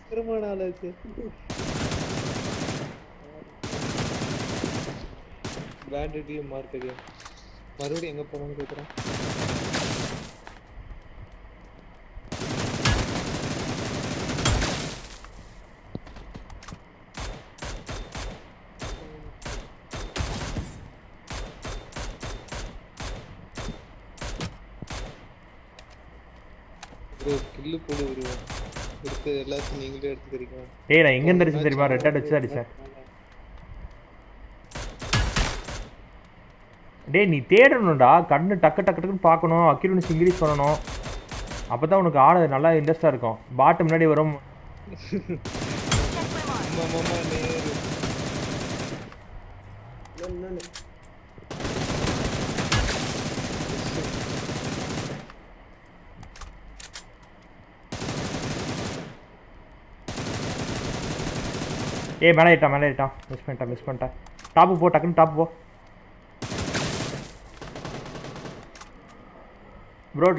பயங்கரமான ஆளாச்சு பேண்டடியும் மார்க்கடியும் மறுபடியும் எங்க போகணும்னு கேக்குறேன் ப்ரோ கில்லு போடு வருவோம் இருக்கிற எல்லாத்தையும் நீங்களே எடுத்துக்கிறீங்க ஏய் நான் எங்கேருந்து அடிச்சேன் தெரியுமா ரெட் அடிச்சு தான் அடிச்சேன் டேய் நீ தேடணும்டா கண்ணு டக்கு டக்கு டக்குன்னு பார்க்கணும் அக்யூரன்ஸ் இன்க்ரீஸ் பண்ணணும் அப்போ தான் உனக்கு ஆட நல்லா இன்ட்ரெஸ்டாக இருக்கும் பாட்டு முன்னாடி வரும் ஆமா மாமா நேரு என்னன்னு ஏய் மேலே ஏட்டான் மேலே ஏட்டான் மிஸ் பண்ணிட்டேன் மிஸ் பண்ணிட்டேன் டாப்பு போ டக்குன்னு டாப்பு போ ப்ரோ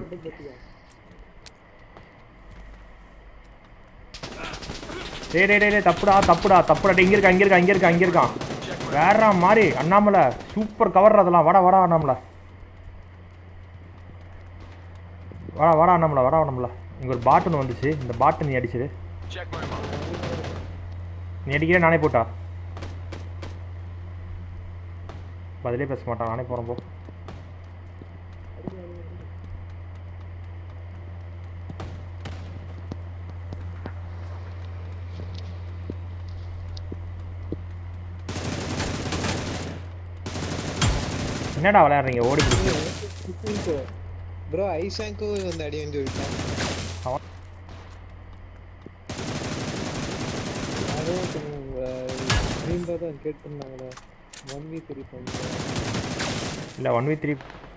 டேய் டேய் டேய் டேய், தப்புடா தப்புடா தப்புடா டேய் இங்க இருக்கா இங்க இருக்கா இங்க இருக்கா இங்க இருக்கான் வேற மாதிரி அண்ணாமலை சூப்பர் கவர் அதெல்லாம் வாடா வாடா அண்ணாமலை வாடா வாடா அண்ணாமலை வாடா அண்ணாமலை இங்க ஒரு பாட்டு ஒன்று வந்துச்சு இந்த பாட்டு நீ அடிச்சிரு நீ அடிக்கிற நானே போட்டா பதிலே பேச மாட்டான் நானே போகிறேன் போ என்னடா விளையாடுறீங்க ஓடி பிடிச்சி ப்ரோ ஐசாங்க்கும் வந்து அடி வந்து விட்டான் அவன் யாரோ நீங்க தான் கேட்டிருந்தாங்களே ஒன் வீக் த்ரீ பண்ணுறேன் இல்லை ஒன் வி த்ரீ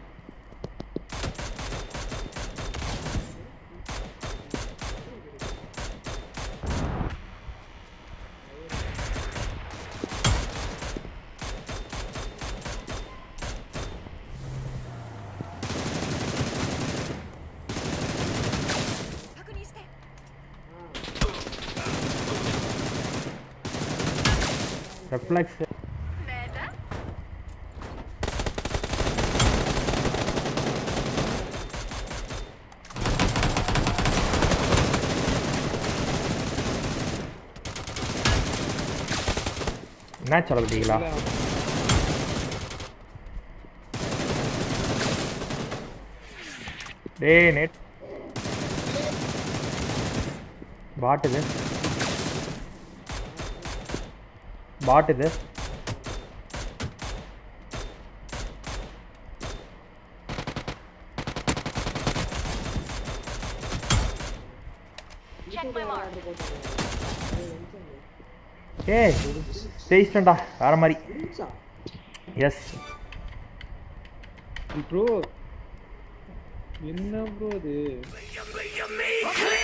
ரெஃப்ளெக்ஸ் என்ன சொல்லப்பட்டீங்களா டேய் நெட் பாட்டுது பாட்டுது ஏய் ஜெயிச்சிட்டேன்டா வேற மாதிரி எஸ் ப்ரோ என்ன ப்ரோ அது